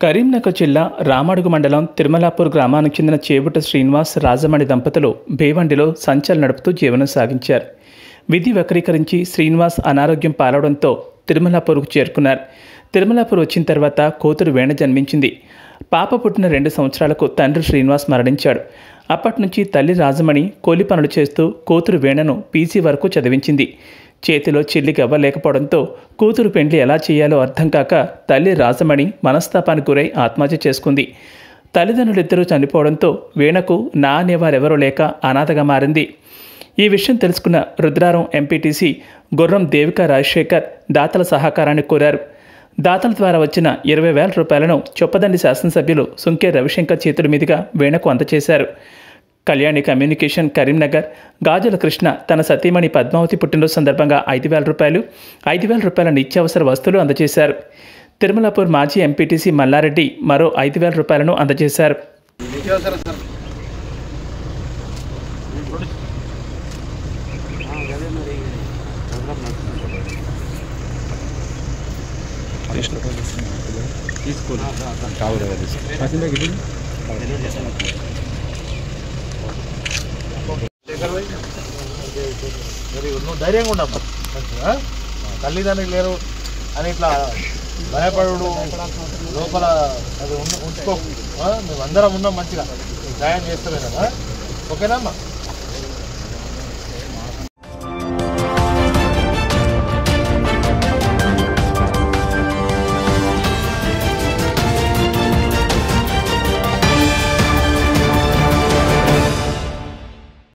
కరీంనగర్ జిల్లా రామడుగు మండలం తిరుమలాపూర్ గ్రామానికి చెందిన చేబుట శ్రీనివాస్ రాజమణి దంపతులు భేవండిలో సంచలు నడుపుతూ జీవనం సాగించారు విధి వక్రీకరించి శ్రీనివాస్ అనారోగ్యం పాలవడంతో తిరుమలాపూర్కు చేరుకున్నారు తిరుమలాపూర్ వచ్చిన తర్వాత కూతురు వేణ జన్మించింది పాప పుట్టిన రెండు సంవత్సరాలకు తండ్రి శ్రీనివాస్ మరణించాడు అప్పటి నుంచి తల్లి రాజమణి కూలి పనులు చేస్తూ కూతురు వేణను పీజీ వరకు చదివించింది చేతిలో చిల్లి గవ్వలేకపోవడంతో కూతురు పెండ్లి ఎలా చేయాలో అర్థం కాక తల్లి రాజమణి మనస్తాపానికి గురై ఆత్మహత్య చేసుకుంది తల్లిదండ్రులిద్దరూ చనిపోవడంతో వీణకు నా అనేవారెవరూ లేక అనాథగా మారింది ఈ విషయం తెలుసుకున్న రుద్రారం ఎంపీటీసీ గుర్రం దేవిక రాజశేఖర్ దాతల సహకారాన్ని కోరారు దాతల ద్వారా వచ్చిన ఇరవై వేల రూపాయలను చొప్పదండి శాసనసభ్యులు సుంకే రవిశంకర్ చేతుల మీదుగా వీణకు అందజేశారు కళ్యాణి కమ్యూనికేషన్ కరీంనగర్ గాజుల కృష్ణ తన సతీమణి పద్మావతి పుట్టినరోజు సందర్భంగా ఐదు వేల రూపాయలు ఐదు వేల రూపాయల నిత్యావసర వస్తువులు అందజేశారు తిరుమలాపూర్ మాజీ ఎంపీటీసీ మల్లారెడ్డి మరో ఐదు వేల రూపాయలను అందజేశారు నిత్యావసర సార్ వెరీ గుడ్ నువ్వు ధైర్యంగా ఉండమ్మా మంచిగా తల్లిదండ్రులు లేరు అని ఇట్లా భయపడు లోపల అది ఉండ ఉంచుకో ఆ? మేము అందరం ఉన్నాం మంచిగా సాయం చేస్తామేనమ్మా ఓకేనా అమ్మా